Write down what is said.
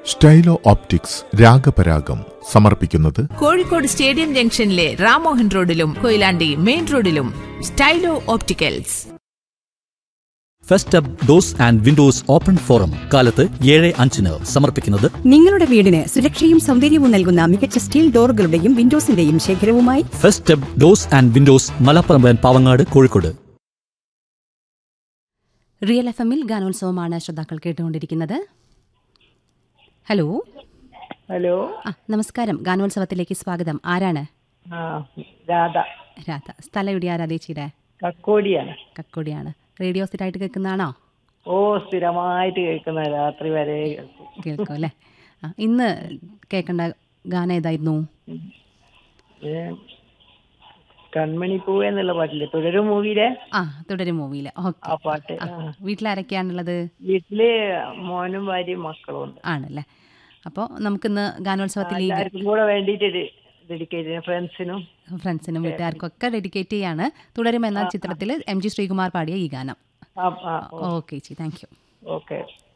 സ്റ്റൈലോ optics രാഗപരാഗം സമർപ്പിക്കുന്നത് Kozhikode stadium ജംഗ്ഷനിലെ റാമോഹൻ റോഡിലും കൊയിലാണ്ടി മെയിൻ റോഡിലും stylo opticals first up doors and windows open forum കാലത്ത് ഏഴ് അഞ്ചിന് സമർപ്പിക്കുന്നത് നിങ്ങളുടെ വീടിന് സുരക്ഷയും സൗന്ദര്യവും നൽകുന്ന മികച്ച സ്റ്റീൽ ഡോറുകളുടെയും വിൻഡോസിന്റെയും ശേഖരവുമായി first up doors and windows Malappuram Pavangad Kozhikode real F എമ്മിൽ ഗാനോത്സവമാണ് ശ്രോതാക്കൾ കേട്ടുകൊണ്ടിരിക്കുന്നത് ഹലോ ഹലോ ആ നമസ്കാരം ഗാനോത്സവത്തിലേക്ക് സ്വാഗതം ആരാണ് ആ രാധ രാധ സ്ഥലം എവിടെയാ രാധേച്ചിയുടെ കക്കോടിയാണ് കക്കോടിയാണ് റേഡിയോ സ്ഥിരമായിട്ട് കേൾക്കുന്നതാണോ ഓ സ്ഥിരമായിട്ട് കേൾക്കുന്ന രാത്രി വരെ കേൾക്കും കേൾക്കും അല്ലേ ആ ഇന്ന് കേൾക്കേണ്ട ഗാനം ഏതായിരുന്നു ഏ, കൺമണി പൂവ് എന്നുള്ള പാട്ടില്ലേ തുടരും മൂവിയിലെ ആ തുടരും മൂവിയിലെ ആ ഓക്കെ പാട്ട് ആ. വീട്ടിലാരൊക്കെയാണുള്ളത് വീട്ടില് മോനും ഭാര്യയും മക്കളും ഉണ്ട് ആണല്ലേ അപ്പോൾ നമുക്കിന്ന് ഗാനോത്സവത്തിൽ ഈ എല്ലാവർക്കും കൂടെ വേണ്ടിയിട്ട് ഡെഡിക്കേറ്റ് ചെയ്യാം ഫ്രണ്ട്സിനും ഫ്രണ്ട്സിനും വീട്ടുകാർക്കും ഒക്കെ ഡെഡിക്കേറ്റ് ചെയ്യാണ് തുടരും എന്ന ചിത്രത്തിൽ എം ജി ശ്രീകുമാർ പാടിയ ഈ ഗാനം ആ ആ ഓക്കെ ചേച്ചി താങ്ക് യു ഓക്കെ